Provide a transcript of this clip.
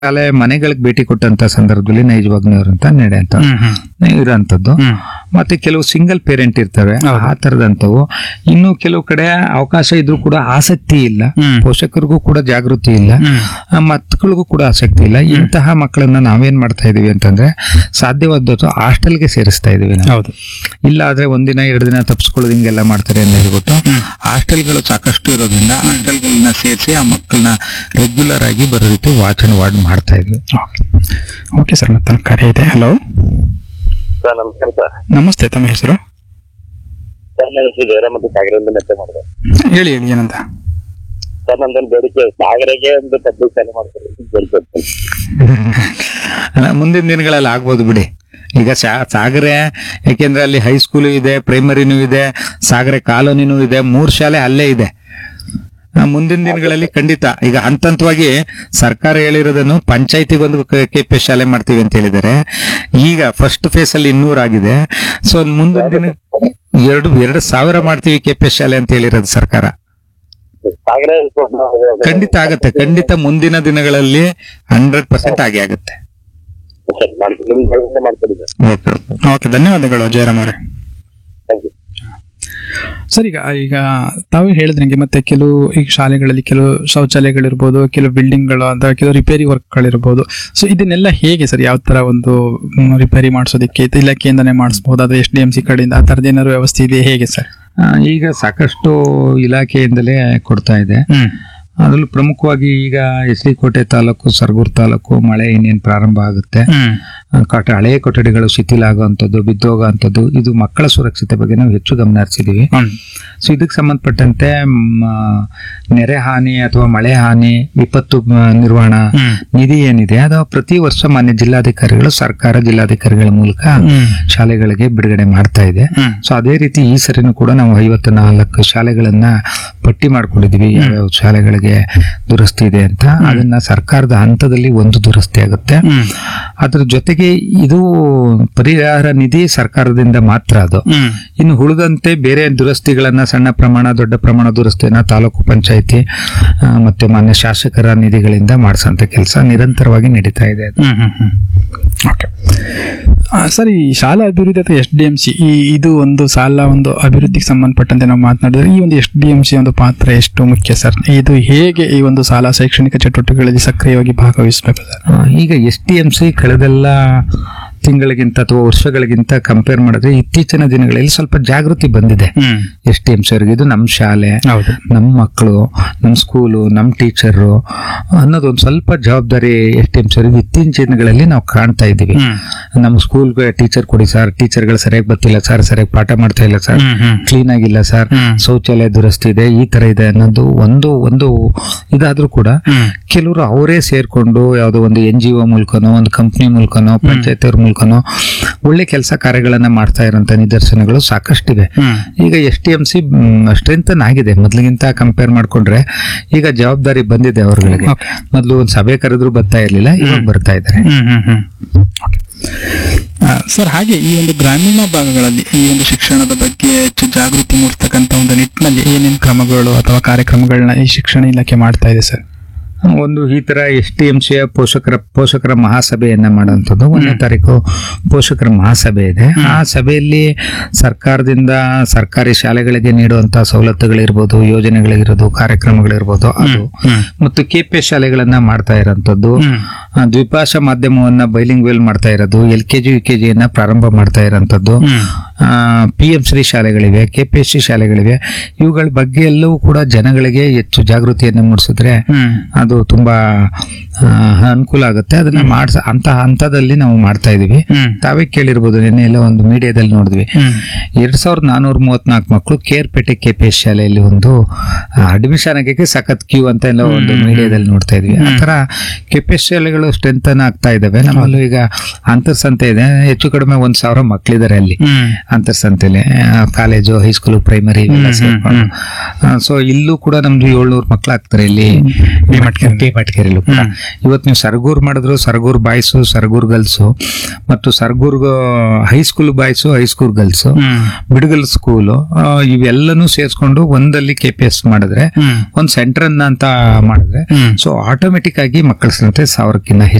ಶಾಲೆ ಮನೆಗಳಿಗೆ ಭೇಟಿ ಕೊಟ್ಟಂತ ಸಂದರ್ಭದಲ್ಲಿ ನೈಜವಾಗ್ನವ್ರು ಅಂತ ನಡೆ ಅಂತ ಹ್ಮ್ ಹ್ಮ್ ಇರೋಂಥದ್ದು ಹ್ಮ್ ಮತ್ತೆ ಕೆಲವು ಸಿಂಗಲ್ ಪೇರೆಂಟ್ ಇರ್ತವೆ ಹೌದು. ಆ ತರದಂತವು ಇನ್ನು ಕೆಲವು ಕಡೆ ಅವಕಾಶ ಇದ್ರೂ ಕೂಡ ಆಸಕ್ತಿ ಇಲ್ಲ ಹ್ಮ್. ಪೋಷಕರಿಗೂ ಕೂಡ ಜಾಗೃತಿ ಇಲ್ಲ ಹ್ಮ್. ಆ, ಮಕ್ಕಳಿಗೂ ಕೂಡ ಆಸಕ್ತಿ ಇಲ್ಲ ಇಂತಹ ಮಕ್ಕಳನ್ನ ನಾವೇನ್ ಮಾಡ್ತಾ ಇದೀವಿ ಅಂತಂದ್ರೆ ಸಾಧ್ಯವಾದದ್ದು ಹಾಸ್ಟೆಲ್ಗೆ ಸೇರಿಸ್ತಾ ಇದೀವಿ ನಾವು ಹೌದು ಇಲ್ಲ ಆದ್ರೆ ಒಂದಿನ ಎರಡು ದಿನ ತಪ್ಪಿಸ್ಕೊಳ್ಳೋದು ಹಿಂಗೆಲ್ಲ ಮಾಡ್ತಾರೆ ಅಂತ ಹೇಳ್ಬಿಟ್ಟು ಹಾಸ್ಟೆಲ್ಗಳು ಸಾಕಷ್ಟು ಇರೋದ್ರಿಂದ ಹಾಸ್ಟೆಲ್ಗಳನ್ನ ಸೇರಿಸಿ ಆ ಮಕ್ಕಳನ್ನ ರೆಗ್ಯುಲರ್ ಆಗಿ ಬರೋ ರೀತಿ ವಾಚ್ ಅಂಡ್ ವಾರ್ಡ್ ಮಾಡ್ತಾ ಇದ್ವಿ ಓಕೆ ಸರ್ ಮತ್ತೆ ಕರೆ ಇದೆ ಹಲೋ ಸರ್ ನಮಸ್ಕಾರ ಸರ್ ನಮಸ್ತೆ ತಮ್ಮ ಹೆಸರು ಸರ್ ನನ್ನ ಹೆಸರು ಜಯರಾಮ್ ಅಂತ ಸಾಗರದಿಂದ ಮೆತ್ತೆ ಮಾಡಿದೆ ಹೇಳಿ ಹೇಳಿ ಏನಂತ ಸರ್ ನಂದೊಂದು ಬೇಡಿಕೆ ಸಾಗರಗೆ ಒಂದು ಪಬ್ಲಿಕ್ ಶಾಲೆ ಮಾಡ್ತಾರೆ ಬೇಡಿಕೆ ಇತ್ತು. ಅಲ್ಲ, ಮುಂದಿನ ದಿನಗಳಲ್ಲಿ ಆಗ್ಬೋದು ಬಿಡಿ ಈಗ ಸಾ- ಸಾಗರೆ ಯಾಕೆಂದ್ರೆ ಅಲ್ಲಿ ಹೈಸ್ಕೂಲು ಇದೆ ಪ್ರೈಮರಿನೂ ಇದೆ ಸಾಗರೆ ಕಾಲೋನಿನೂ ಇದೆ ಮೂರ್ ಶಾಲೆ ಅಲ್ಲೇ ಇದೆ ಆ, ಮುಂದಿನ ದಿನಗಳಲ್ಲಿ ಖಂಡಿತ ಈಗ ಹಂತ ಹಂತವಾಗಿ ಸರ್ಕಾರ ಹೇಳಿರೋದನ್ನು ಪಂಚಾಯತಿಗೊಂದು ಕೆ ಪಿ ಶಾಲೆ ಮಾಡ್ತೀವಿ ಅಂತ ಹೇಳಿದ್ದಾರೆ ಈಗ ಫಸ್ಟ್ ಫೇಸ್ ಅಲ್ಲಿ ಇನ್ನೂರ ಆಗಿದೆ ಸೊ ಮುಂದಿನ ದಿನ ಎರಡು ಎರಡು ಸಾವಿರ ಮಾಡ್ತೀವಿ ಕೆ ಪಿ ಶಾಲೆ ಅಂತ ಹೇಳಿರೋದು ಸರ್ಕಾರ ಸಾಗರ ಖಂಡಿತ ಆಗತ್ತೆ ಖಂಡಿತ ಮುಂದಿನ ದಿನಗಳಲ್ಲಿ ಹಂಡ್ರೆಡ್ ಪರ್ಸೆಂಟ್ ಆಗೇ ಆಗುತ್ತೆ ಸರ್ ಮಾಡ್ತೀನಿ ನಿಮ್ ಕಡೆಯಿಂದ ಮಾಡ್ಕೊಡಿ ಸರ್ ಓಕೆ ಧನ್ಯವಾದಗಳು ಜಯರಾಮ್ ಅವರೇ ಥ್ಯಾಂಕ್ ಯು ಸರ್ ಈಗ ಈಗ ತಾವು ಹೇಳಿದ್ರಂಗೆ ಮತ್ತೆ ಕೆಲವು ಈಗ ಶಾಲೆಗಳಲ್ಲಿ ಕೆಲವು ಶೌಚಾಲಯಗಳಿರ್ಬೋದು ಕೆಲವು ಬಿಲ್ಡಿಂಗ್ಗಳು ಅಂತ ಕೆಲವು ರಿಪೇರಿ ವರ್ಕ್ಗಳಿರ್ಬೋದು ಸೊ ಇದನ್ನೆಲ್ಲ ಹೇಗೆ ಸರ್ ಯಾವ ತರ ಒಂದು ಮ್, ರಿಪೇರಿ ಮಾಡಿಸೋದಕ್ಕೆ ಇಲಾಖೆಯಿಂದನೇ ಮಾಡಿಸ್ಬೋದು ಅದು ಎಸ್ ಡಿ ಎಂ ಸಿ ಕಡೆಯಿಂದ ಆ ಥರದ್ದು ಏನಾದ್ರು ವ್ಯವಸ್ಥೆ ಇದೆ ಹೇಗೆ ಸರ್ ಆ, ಈಗ ಸಾಕಷ್ಟು ಇಲಾಖೆಯಿಂದಲೇ ಕೊಡ್ತಾ ಇದೆ ಹ್ಮ್ ಅದರಲ್ಲೂ ಪ್ರಮುಖವಾಗಿ ಈಗ ಎಸ್ ಡಿ ಕೋಟೆ ತಾಲೂಕು ಸರಗೂರು ತಾಲೂಕು ಮಳೆ ಇನ್ನೇನು ಪ್ರಾರಂಭ ಆಗುತ್ತೆ ಹ್ಮ್ ಆ, ಕಟ ಹಳೆಯ ಕೊಠಡಿಗಳು ಶಿಥಿಲ ಆಗುವಂಥದ್ದು ಬಿದ್ದೋಗುವಂಥದ್ದು ಇದು ಮಕ್ಕಳ ಸುರಕ್ಷತೆ ಬಗ್ಗೆ ನಾವು ಹೆಚ್ಚು ಗಮನ ಹರಿಸಿದೀವಿ ಹ್ಮ್ ಸೊ ಇದಕ್ಕೆ ಸಂಬಂಧಪಟ್ಟಂತೆ ಮ್, ನೆರೆ ಹಾನಿ ಅಥವಾ ಮಳೆ ಹಾನಿ ವಿಪತ್ತು ಮ, ನಿರ್ವಹಣಾ ಹ್ಮ್. ನಿಧಿ ಏನಿದೆ ಅದು ಪ್ರತಿ ವರ್ಷ ಮಾನ್ಯ ಜಿಲ್ಲಾಧಿಕಾರಿಗಳು ಸರ್ಕಾರ ಜಿಲ್ಲಾಧಿಕಾರಿಗಳ ಮೂಲಕ ಹ್ಮ್. ಶಾಲೆಗಳಿಗೆ ಬಿಡುಗಡೆ ಮಾಡ್ತಾ ಇದೆ ಹ್ಮ್. ಸೊ ಅದೇ ರೀತಿ ಈ ಸರಿನೂ ಕೂಡ ನಾವು ಐವತ್ತ ನಾಲ್ಕು ಶಾಲೆಗಳನ್ನ ಪಟ್ಟಿ ಮಾಡ್ಕೊಂಡಿದೀವಿ ಯಾವ್ಯಾವ ಶಾಲೆಗಳಿಗೆ ದುರಸ್ತಿ ಇದೆ ಅಂತ ಅದನ್ನ ಸರ್ಕಾರದ ಹಂತದಲ್ಲಿ ಒಂದು ದುರಸ್ತಿ ಆಗುತ್ತೆ ಹ್ಮ್. ಅದ್ರ ಜೊತೆಗೆ ಇದು ಪರಿಹಾರ ನಿಧಿ ಸರ್ಕಾರದಿಂದ ಮಾತ್ರ ಅದು ಹ್ಮ್. ಇನ್ನು ಉಳಿದಂತೆ ಬೇರೆ ದುರಸ್ತಿಗಳನ್ನ ಸಣ್ಣ ಪ್ರಮಾಣ ದೊಡ್ಡ ಪ್ರಮಾಣ ದುರಸ್ತಿಯನ್ನ ತಾಲೂಕು ಪಂಚಾಯಿತಿ ಆ, ಮತ್ತೆ ಮಾನ್ಯ ಶಾಸಕರ ನಿಧಿಗಳಿಂದ ಮಾಡಿಸೋಂತ ಕೆಲಸ ನಿರಂತರವಾಗಿ ನಡೀತಾ ಇದೆ ಅದು. ಹ್ಮ್ ಹ್ಮ್ ಹ್ಮ್ ಓಕೆ ಸರ್ ಈ ಶಾಲಾ ಅಭಿವೃದ್ಧಿ ಅಥವಾ ಎಸ್ ಡಿ ಎಂ ಸಿ ಈ ಇದು ಒಂದು ಸಾಲ ಒಂದು ಅಭಿವೃದ್ಧಿಗೆ ಸಂಬಂಧಪಟ್ಟಂತೆ ನಾವು ಮಾತನಾಡಿದ್ರೆ ಈ ಒಂದು ಎಸ್ ಡಿ ಎಂ ಸಿ ಒಂದು ಪಾತ್ರ ಎಷ್ಟು ಮುಖ್ಯ ಸರ್ ಇದು ಹೇಗೆ ಈ ಒಂದು ಶಾಲಾ ಶೈಕ್ಷಣಿಕ ಚಟುವಟಿಕೆಗಳಲ್ಲಿ ಸಕ್ರಿಯವಾಗಿ ಭಾಗವಹಿಸಬೇಕು ಸರ್ ಆ, ಈಗ ಎಸ್ ಟಿ ಎಂ ಸಿ ಕಳೆದೆಲ್ಲ ತಿಂಗಳಿಗಿಂತ ಅಥವಾ ವರ್ಷಗಳಿಗಿಂತ ಕಂಪೇರ್ ಮಾಡಿದ್ರೆ ಇತ್ತೀಚಿನ ದಿನಗಳಲ್ಲಿ ಸ್ವಲ್ಪ ಜಾಗೃತಿ ಬಂದಿದೆ ಹ್ಮ್ ಎಸ್ ಟಿ ಎಂ ಸಿ ಅವರಿಗೆ ಇದು ನಮ್ಮ ಶಾಲೆ ಹೌದು ನಮ್ಮ ಮಕ್ಕಳು ನಮ್ಮ ಸ್ಕೂಲು ನಮ್ಮ ಟೀಚರು ಅನ್ನೋದು ಒಂದು ಸ್ವಲ್ಪ ಜವಾಬ್ದಾರಿ ಎಸ್ ಟಿ ಎಂ ಸಿ ಅವರಿಗೆ ಇತ್ತೀಚಿನ ದಿನಗಳಲ್ಲಿ ನಾವು ಕಾಣ್ತಾ ಇದ್ದೀವಿ ಹ್ಮ್ ನಮ್ಮ ಸ್ಕೂಲ್ಗೆ ಟೀಚರ್ ಕೊಡಿ ಸರ್ ಟೀಚರ್ಗಳು ಸರಿಯಾಗಿ ಬರ್ತಿಲ್ಲ ಸರ್ ಸರಿಯಾಗಿ ಪಾಠ ಮಾಡ್ತಾ ಇಲ್ಲ ಸರ್ ಹ್ಮ್ ಹ್ಮ್ ಕ್ಲೀನ್ ಆಗಿಲ್ಲ ಸರ್ ಹ್ಮ್. ಶೌಚಾಲಯ ದುರಸ್ತಿ ಇದೆ ಈ ತರ ಇದೆ ಅನ್ನೋದು ಒಂದು ಒಂದು ಇದಾದ್ರೂ ಕೂಡ ಹ್ಮ್. ಕೆಲವರು ಅವರೇ ಸೇರ್ಕೊಂಡು ಯಾವುದೋ ಒಂದು ಎನ್ ಜಿ ಒ ಮೂಲಕನೋ ಒಂದು ಕಂಪ್ನಿ ಮೂಲಕನೋ ಪಂಚಾಯತ್ ಅವ್ರ ಮೂಲಕನೋ ಒಳ್ಳೆ ಕೆಲಸ ಕಾರ್ಯಗಳನ್ನ ಮಾಡ್ತಾ ಇರೋಂಥ ನಿದರ್ಶನಗಳು ಸಾಕಷ್ಟಿವೆ ಹ್ಮ್ ಈಗ S T M C strengthen ಆಗಿದೆ ಮೊದ್ಲಿಗಿಂತ ಕಂಪೇರ್ ಮಾಡ್ಕೊಂಡ್ರೆ ಈಗ ಜವಾಬ್ದಾರಿ ಬಂದಿದೆ ಅವ್ರಗಳಿಗೆ Okay. ಮೊದಲು ಒಂದು ಸಭೆ ಕರೆದ್ರು ಬರ್ತಾ ಇರ್ಲಿಲ್ಲ ಇವಾಗ ಬರ್ತಾ ಇದ್ದಾರೆ ಹ್ಮ್ ಹ್ಮ್ ಹ್ಮ್ ಓಕೆ ಸರ್ ಹಾಗೆ ಈ ಒಂದು ಗ್ರಾಮೀಣ ಭಾಗಗಳಲ್ಲಿ ಈ ಒಂದು ಶಿಕ್ಷಣದ ಬಗ್ಗೆ ಹೆಚ್ಚು ಜಾಗೃತಿ ಮೂಡಿಸ್ತಕ್ಕಂಥ ಒಂದು ನಿಟ್ಟಿನಲ್ಲಿ ಏನೇನು ಕ್ರಮಗಳು ಅಥವಾ ಕಾರ್ಯಕ್ರಮಗಳನ್ನ ಈ ಶಿಕ್ಷಣ ಇಲಾಖೆ ಮಾಡ್ತಾ ಇದೆ ಸರ್ ಒಂದು ಈ ತರ ಎಸ್ ಟಿ ಎಂ ಸಿಯ ಪೋಷಕರ ಪೋಷಕರ ಮಹಾಸಭೆಯನ್ನ ಮಾಡುವಂಥದ್ದು ಒಂದನೇ ತಾರೀಕು ಪೋಷಕರ ಮಹಾಸಭೆ ಇದೆ ಆ ಸಭೆಯಲ್ಲಿ ಸರ್ಕಾರದಿಂದ ಸರ್ಕಾರಿ ಶಾಲೆಗಳಿಗೆ ನೀಡುವಂತಹ ಸವಲತ್ತುಗಳಿರ್ಬೋದು ಯೋಜನೆಗಳಿರ್ಬೋದು ಕಾರ್ಯಕ್ರಮಗಳಿರ್ಬೋದು ಅದು ಹ್ಮ್. ಮತ್ತು ಕೆ ಪಿ ಎಸ್ ಶಾಲೆಗಳನ್ನ ಮಾಡ್ತಾ ಇರೋಂಥದ್ದು ಹ್ಮ್. ಆ, ದ್ವಿಭಾಷಾ ಮಾಧ್ಯಮವನ್ನ ಬೈಲಿಂಗ್ ವೆಲ್ ಮಾಡ್ತಾ ಇರೋದು L K G U K ಜಿಯನ್ನ ಪ್ರಾರಂಭ ಮಾಡ್ತಾ ಇರೋಂಥದ್ದು ಹ್ಮ್. ಪಿ ಎಂ ಶ್ರೀ ಶಾಲೆಗಳಿವೆ ಕೆ ಪಿ ಎಸ್ ಸಿ ಶಾಲೆಗಳಿವೆ ಇವುಗಳ ಬಗ್ಗೆ ಎಲ್ಲವೂ ಕೂಡ ಜನಗಳಿಗೆ ಹೆಚ್ಚು ಜಾಗೃತಿಯನ್ನು ಮೂಡಿಸಿದ್ರೆ ಹ್ಮ್. ಅದು ತುಂಬಾ ಆ, ಅನುಕೂಲ ಆಗುತ್ತೆ ಅದನ್ನ ಮಾಡ್ಸ ಅಂತ ಹಂತದಲ್ಲಿ ನಾವು ಮಾಡ್ತಾ ಇದೀವಿ ಹ್ಮ್. ತಾವೇ ಕೇಳಿರ್ಬೋದು ನಿನ್ನೆ ಎಲ್ಲ ಒಂದು ಮೀಡಿಯಾದಲ್ಲಿ ನೋಡಿದ್ವಿ ಹ್ಮ್. ಎರಡ್ ಸಾವಿರದ ನಾನೂರ ಮೂವತ್ನಾಲ್ಕು ಮಕ್ಕಳು ಕೇರ್ಪೇಟೆ ಕೆ ಪಿ ಎಸ್ ಶಾಲೆಯಲ್ಲಿ ಒಂದು ಅಡ್ಮಿಷನ್ ಆಗಕ್ಕೆ ಸಖತ್ ಕ್ಯೂ ಅಂತ ಎಲ್ಲ ಒಂದು ಮೀಡಿಯಾದಲ್ಲಿ ನೋಡ್ತಾ ಇದ್ವಿ ಆ ತರ ಕೆ ಪಿ ಎಸ್ ಶಾಲೆಗಳು ಸ್ಟ್ರೆಂಥನ್ ಆಗ್ತಾ ಇದಾವೆ ನಮ್ಮಲ್ಲೂ ಈಗ ಅಂತರ್ಸಂತೆ ಇದೆ ಹೆಚ್ಚು ಕಡಿಮೆ ಒಂದ್ ಸಾವಿರ ಮಕ್ಕಳಿದ್ದಾರೆ ಅಲ್ಲಿ ಹ್ಮ್. ಅಂತರ್ಸಂತೆಲೆ ಕಾಲೇಜು ಹೈಸ್ಕೂಲು ಪ್ರೈಮರಿ ಇವೆಲ್ಲ ಸೇರ್ಕೊಂಡು ಸೊ ಇಲ್ಲೂ ಕೂಡ ನಮ್ದು ಏಳ್ನೂರು ಮಕ್ಕಳು ಆಗ್ತಾರೆ ಇಲ್ಲಿ ಮಟ್ಕೆರೆ ಟಿ ಮಟ್ಕೇರಿಲೂ ಕೂಡ ಹ್ಮ್. ಇವತ್ತು ನೀವು ಸರ್ಗೂರ್ ಮಾಡಿದ್ರು ಸರ್ಗೂರ್ ಬಾಯ್ಸು ಸರ್ಗೂರ್ ಗರ್ಲ್ಸು ಮತ್ತು Sargur high school boys high school girls ಹ್ಮ್ ಬಿಡುಗಲ್ ಸ್ಕೂಲು ಇವೆಲ್ಲನೂ ಸೇರಿಸ್ಕೊಂಡು ಒಂದಲ್ಲಿ ಕೆ ಪಿ ಎಸ್ ಮಾಡಿದ್ರೆ ಹ್ಮ್ ಒಂದು ಸೆಂಟರ್ ಅನ್ನ ಅಂತ ಮಾಡಿದ್ರೆ ಹ್ಮ್ ಸೊ ಆಟೋಮೆಟಿಕ್ ಆಗಿ ಮಕ್ಕಳ ಸಂಖ್ಯೆ ಸಾವಿರಕ್ಕಿಂತ